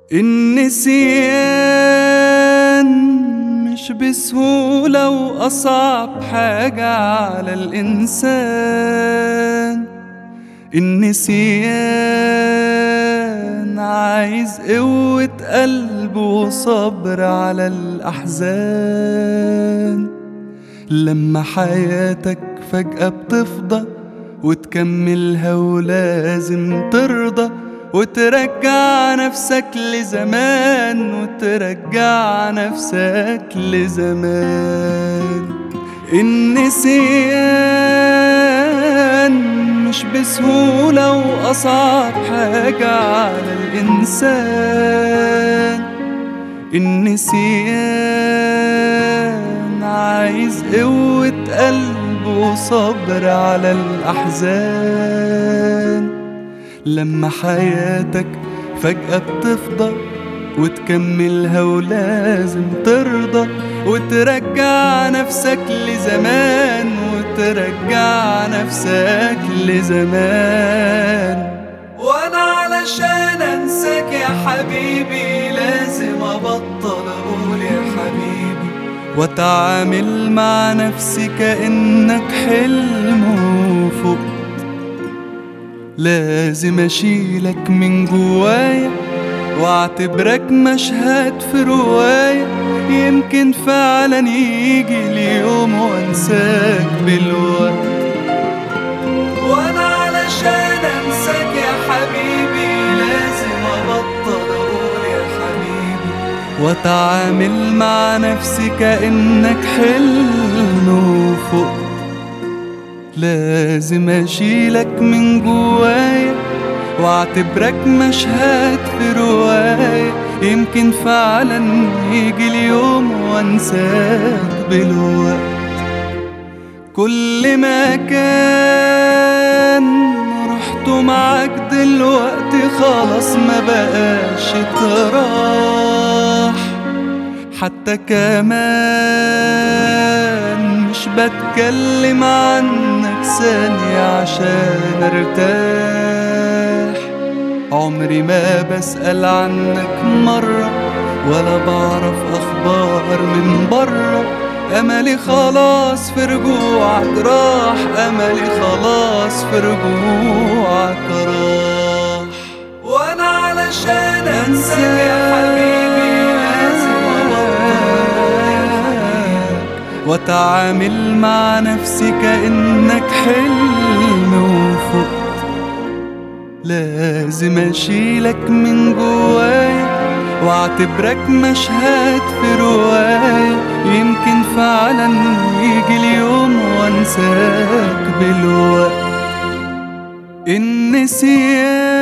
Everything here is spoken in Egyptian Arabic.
النسيان مش بسهولة وأصعب حاجة على الإنسان النسيان عايز قوة قلب وصبر على الأحزان لما حياتك فجأة بتفضى وتكملها ولازم ترضى وترجع نفسك لزمان وترجع نفسك لزمان النسيان مش بسهولة وأصعب حاجة على الإنسان النسيان عايز قوة قلب وصبر على الأحزان لما حياتك فجأة بتفضى وتكملها ولازم ترضى وترجع نفسك لزمان وترجع نفسك لزمان وانا علشان انساك يا حبيبي لازم ابطل اقول يا حبيبي واتعامل مع نفسي كانك حلم وفوق لازم اشيلك من جوايا واعتبرك مشهد في رواية يمكن فعلا يجي اليوم وانساك بالوقت وانا علشان انساك يا حبيبي لازم ابطل اقول يا حبيبي واتعامل مع نفسي كانك حلم وفوق لازم اشيلك من جوايا واعتبرك مشهد في رواية يمكن فعلا يجي اليوم وانساك بالوقت كل مكان رحته معاك دلوقتي خلاص ما بقاش تراح حتى كمان مش بتكلم عنك ثانية عشان ارتاح عمري ما بسأل عنك مرة ولا بعرف أخبار من برا أملي خلاص في رجوعك راح أملي خلاص في رجوعك راح وأنا علشان أنساك يا حبيبي لازم واتعامل مع نفسي كأنك حلم وفوق لازم اشيلك من جوايا واعتبرك مشهد في رواية يمكن فعلا يجي اليوم وانساك بالوقت النسيان